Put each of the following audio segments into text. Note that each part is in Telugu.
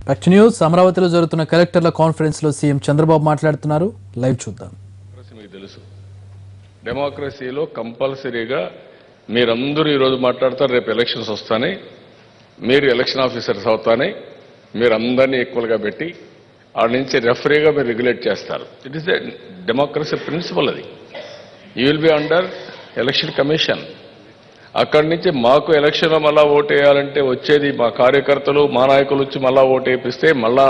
బ్యాక్ న్యూస్ అమరావతిలో జరుగుతున్న కలెక్టర్ల కాన్ఫరెన్స్ లో సీఎం చంద్రబాబు మాట్లాడుతున్నారు లైవ్ చూద్దాం డెమోక్రసీ మీకు తెలుసు డెమోక్రసీలో కంపల్సరీగా మీరందరూ ఈరోజు మాట్లాడతారు రేపు ఎలక్షన్స్ వస్తానే మీరు ఎలక్షన్ ఆఫీసర్స్ అవుతానే మీరు అందరినీ ఈక్వల్గా పెట్టి ఆడ నుంచి రెఫరీగా మీరు రెగ్యులేట్ చేస్తారు it is a democracy principle అది you will be under election commission అక్కడి నుంచి మాకు ఎలక్షన్లో మళ్ళా ఓటు వేయాలంటే వచ్చేది మా కార్యకర్తలు మా నాయకులు వచ్చి మళ్ళా ఓటు వేపిస్తే మళ్ళా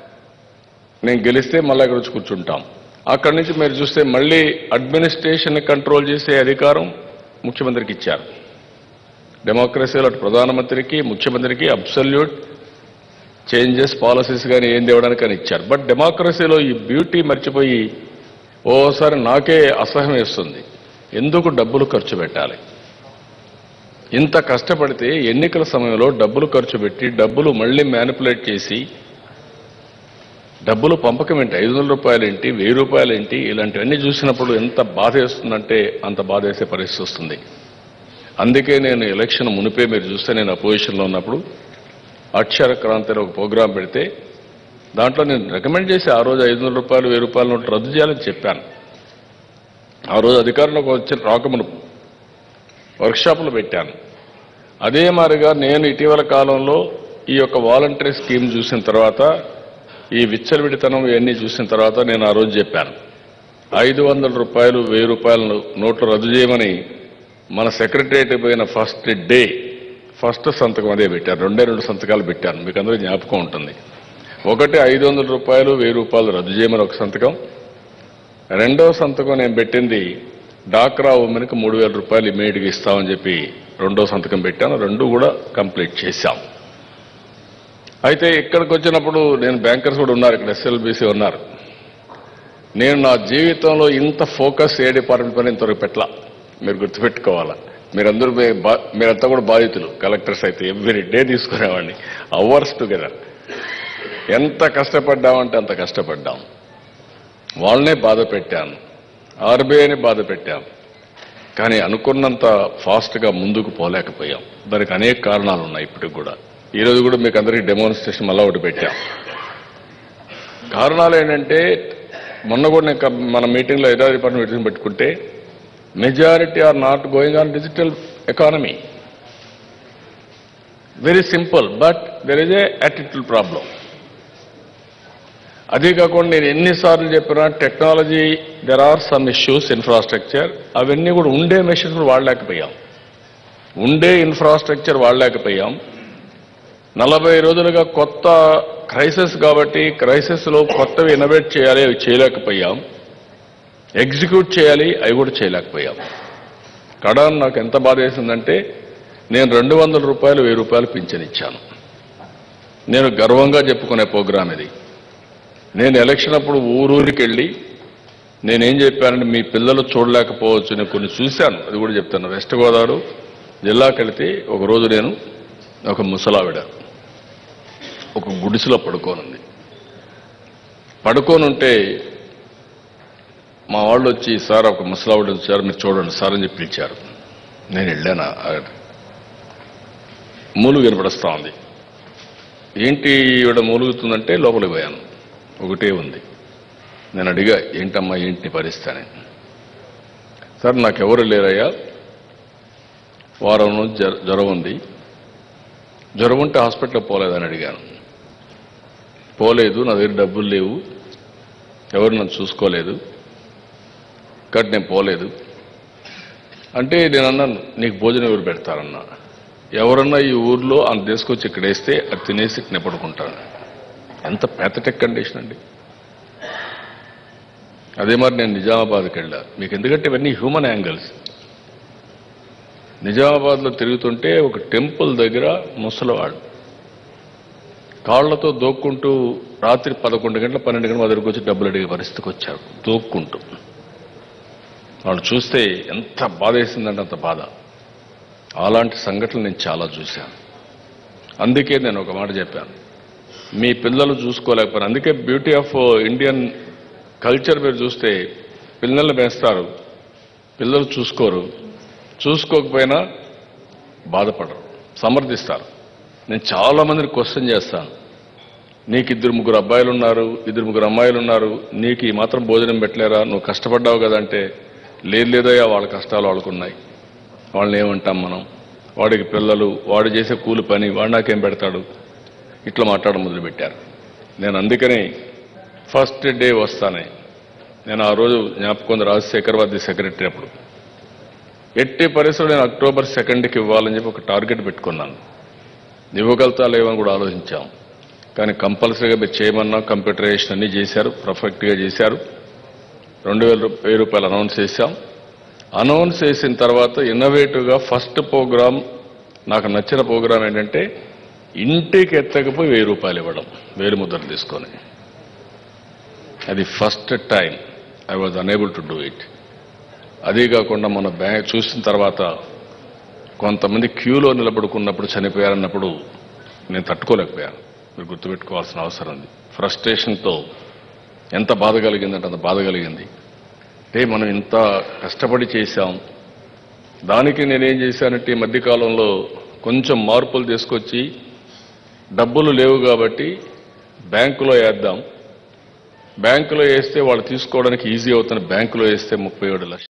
నేను గెలిస్తే మళ్ళీ ఇక్కడ వచ్చి కూర్చుంటాం అక్కడి నుంచి మీరు చూస్తే మళ్ళీ అడ్మినిస్ట్రేషన్ కంట్రోల్ చేసే అధికారం ముఖ్యమంత్రికి ఇచ్చారు డెమోక్రసీలో అటు ప్రధానమంత్రికి ముఖ్యమంత్రికి అబ్సల్యూట్ చేంజెస్ పాలసీస్ కానీ ఏం తేవడానికి అని ఇచ్చారు బట్ డెమోక్రసీలో ఈ బ్యూటీ మర్చిపోయి ఓసారి నాకే అసహ్యం వేస్తుంది ఎందుకు డబ్బులు ఖర్చు పెట్టాలి ఇంత కష్టపడితే ఎన్నికల సమయంలో డబ్బులు ఖర్చు పెట్టి డబ్బులు మళ్ళీ మ్యానిపులేట్ చేసి డబ్బులు పంపకం ఏంటి ఐదు వందల రూపాయలు ఏంటి వెయ్యి రూపాయలు ఏంటి ఇలాంటివన్నీ చూసినప్పుడు ఎంత బాధ వేస్తుందంటే అంత బాధ వేసే పరిస్థితి వస్తుంది అందుకే నేను ఎలక్షన్ మునిపే మీరు చూస్తే నేను అపోజిషన్లో ఉన్నప్పుడు అక్షర క్రాంతి అని ఒక ప్రోగ్రాం పెడితే దాంట్లో నేను రికమెండ్ చేసి ఆ రోజు ఐదు వందల రూపాయలు వెయ్యి రూపాయల నోట్లు రద్దు చేయాలని చెప్పాను ఆ రోజు అధికారంలోకి వచ్చిన రాకమును వర్క్షాపులు పెట్టాను అదే మాదిరిగా నేను ఇటీవల కాలంలో ఈ యొక్క వాలంటరీ స్కీమ్ చూసిన తర్వాత ఈ విచ్చలవిడితనం ఇవన్నీ చూసిన తర్వాత నేను ఆ రోజు చెప్పాను ఐదు వందల రూపాయలు వెయ్యి రూపాయల నోట్లు రద్దు చేయమని మన సెక్రటరియట్ పోయిన ఫస్ట్ డే ఫస్ట్ సంతకం అదే పెట్టాను రెండే రెండు సంతకాలు పెట్టాను మీకు అందరూ జ్ఞాపకం ఉంటుంది ఒకటి ఐదు వందల రూపాయలు వెయ్యి రూపాయలు రద్దు చేయమని ఒక సంతకం రెండవ సంతకం నేను పెట్టింది డాక్రా ఉమెన్కి మూడు వేల రూపాయలు ఇమీడియట్గా ఇస్తామని చెప్పి రెండో సంతకం పెట్టాను రెండు కూడా కంప్లీట్ చేశాం అయితే ఇక్కడికి వచ్చినప్పుడు నేను బ్యాంకర్స్ కూడా ఉన్నారు ఇక్కడ ఎస్ఎల్బీసీ ఉన్నారు నేను నా జీవితంలో ఇంత ఫోకస్ ఏ డిపార్ట్మెంట్ పైన ఇంతవరకు పెట్టలా మీరు గుర్తుపెట్టుకోవాలా మీరందరూ మీ బా- మీరంతా కూడా బాధితులు కలెక్టర్స్ అయితే ఎవ్రీ డే తీసుకునేవాడిని అవర్స్ టుగెదర్ ఎంత కష్టపడ్డామంటే అంత కష్టపడ్డాం వాళ్ళనే బాధ పెట్టాను ఆర్బీఐని బాధ పెట్టాం కానీ అనుకున్నంత ఫాస్ట్గా ముందుకు పోలేకపోయాం దానికి అనేక కారణాలు ఉన్నాయి ఇప్పటికి కూడా ఈరోజు కూడా మీకు అందరికీ డెమోన్స్ట్రేషన్ మళ్ళా ఒకటి పెట్టాం కారణాలు ఏంటంటే మొన్న కూడా నేను కం- మన మీటింగ్లో ఎదా డిపార్ట్మెంట్ మీటింగ్ పెట్టుకుంటే majority are not going on digital economy very simple but there is a attitude problem అదే కాకుండా నేను ఎన్నిసార్లు చెప్పినా technology there are some issues infrastructure అవన్నీ కూడా ఉండే మెషిన్స్ కూడా వాడలేకపోయాం ఉండే ఇన్ఫ్రాస్ట్రక్చర్ వాడలేకపోయాం నలభై రోజులుగా కొత్త క్రైసిస్ కాబట్టి క్రైసిస్లో కొత్తవి ఇన్నోవేట్ చేయాలి అవి చేయలేకపోయాం ఎగ్జిక్యూట్ చేయాలి అవి కూడా చేయలేకపోయాం కడాన్ నాకు ఎంత బాధ వేసిందంటే నేను రెండు వందల రూపాయలు వెయ్యి రూపాయలు పింఛన్ ఇచ్చాను నేను గర్వంగా చెప్పుకునే ప్రోగ్రాం ఇది నేను ఎలక్షన్ అప్పుడు ఊరూరికి వెళ్ళి నేనేం చెప్పానంటే మీ పిల్లలు చూడలేకపోవచ్చు నేను కొన్ని చూశాను అది కూడా చెప్తాను వెస్ట్ గోదావరి జిల్లాకి వెళితే ఒక రోజు నేను ఒక ముసలావిడ ఒక గుడిసెలో పడుకోనుంది పడుకోనుంటే మా వాళ్ళు వచ్చి సార్ ఒక ముసలావిడ వచ్చారు మీరు చూడండి సార్ అని చెప్పి పిలిచారు నేను వెళ్ళాను ఆ- మూలుగు వినపడుస్తూ ఉంది ఏంటి ఈవిడ మూలుగుతుందంటే లోపలికి పోయాను ఒకటే ఉంది నేను అడిగా ఏంటమ్మా ఏంటి నీ పరిస్థితి అని సార్ నాకెవరు లేరయ్యా వారం నుంచి జ్వర- జ్వరం ఉంది జ్వరం ఉంటే హాస్పిటల్కి పోలేదని అడిగాను పోలేదు నా దగ్గర డబ్బులు లేవు ఎవరు నన్ను చూసుకోలేదు కాబట్టి నేను పోలేదు అంటే నేను అన్నాను నీకు భోజనం ఎవరు పెడతారన్నా ఎవరన్నా ఈ ఊర్లో అంత తీసుకొచ్చి ఇక్కడ వేస్తే అది తినేసి ఇక్కడ పడుకుంటాను ఎంత ప్యాథటిక్ కండిషన్ అండి అదే మరి నేను నిజామాబాద్కి వెళ్ళా మీకు ఎందుకంటే ఇవన్నీ హ్యూమన్ యాంగిల్స్ నిజామాబాద్లో తిరుగుతుంటే ఒక టెంపుల్ దగ్గర ముసలివాడు కాళ్లతో దోక్కుంటూ రాత్రి పదకొండు గంటల పన్నెండు గంటల దగ్గరకు వచ్చి డబ్బులు అడిగే పరిస్థితికి వచ్చారు దోక్కుంటూ వాళ్ళు చూస్తే ఎంత బాధ వేసిందంటే అంత బాధ అలాంటి సంఘటనలు నేను చాలా చూశాను అందుకే నేను ఒక మాట చెప్పాను మీ పిల్లలు చూసుకోలేకపోయినా అందుకే బ్యూటీ ఆఫ్ ఇండియన్ కల్చర్ మీరు చూస్తే పిల్లల్ని పెంచుతారు పిల్లలు చూసుకోరు చూసుకోకపోయినా బాధపడరు సమర్థిస్తారు నేను చాలా మందిని క్వశ్చన్ చేస్తాను నీకు ఇద్దరు ముగ్గురు అబ్బాయిలు ఉన్నారు ఇద్దరు ముగ్గురు అమ్మాయిలు ఉన్నారు నీకు ఈ మాత్రం భోజనం పెట్టలేరా నువ్వు కష్టపడ్డావు కదంటే లేదు లేదయ్యా వాళ్ళ కష్టాలు వాళ్ళకున్నాయి వాళ్ళని ఏమంటాం మనం వాడికి పిల్లలు వాడు చేసే కూలి పని వాడు నాకేం పెడతాడు ఇట్లా మాట్లాడడం మొదలుపెట్టారు నేను అందుకని ఫస్ట్ డే వస్తానే నేను ఆ రోజు జ్ఞాపకం ఉంది రాజశేఖర్ వాది సెక్రటరీ అప్పుడు ఎట్టి పరిస్థితుల్లో నేను అక్టోబర్ సెకండ్కి ఇవ్వాలని చెప్పి ఒక టార్గెట్ పెట్టుకున్నాను ఇవ్వగలుగుతా లేవని కూడా ఆలోచించాం కానీ కంపల్సరీగా మీరు చేయమన్నా కంప్యూటరైజేషన్ అన్నీ చేశారు పర్ఫెక్ట్గా చేశారు రెండు వేల రూ- వెయ్యి రూపాయలు అనౌన్స్ చేశాం అనౌన్స్ చేసిన తర్వాత ఇన్నోవేటివ్గా ఫస్ట్ ప్రోగ్రామ్ నాకు నచ్చిన ప్రోగ్రామ్ ఏంటంటే ఇంటికి ఎత్తకపోయి వెయ్యి రూపాయలు ఇవ్వడం వేలు ముద్రలు తీసుకొని అది first time I was unable to do it అదే కాకుండా మన బ్యాంక్ చూసిన తర్వాత కొంతమంది క్యూలో నిలబడుకున్నప్పుడు చనిపోయారన్నప్పుడు నేను తట్టుకోలేకపోయాను మీరు గుర్తుపెట్టుకోవాల్సిన అవసరం ఉంది ఫ్రస్ట్రేషన్తో ఎంత బాధ కలిగిందంటే అంత బాధ కలిగింది అంటే మనం ఇంత కష్టపడి చేశాం దానికి నేనేం చేశానంటే ఈ మధ్యకాలంలో కొంచెం మార్పులు తీసుకొచ్చి డబ్బులు లేవు కాబట్టి బ్యాంకులో వేద్దాం బ్యాంకులో వేస్తే వాళ్ళు తీసుకోవడానికి ఈజీ అవుతుంది బ్యాంకులో వేస్తే ముప్పై ఏడు లక్షలు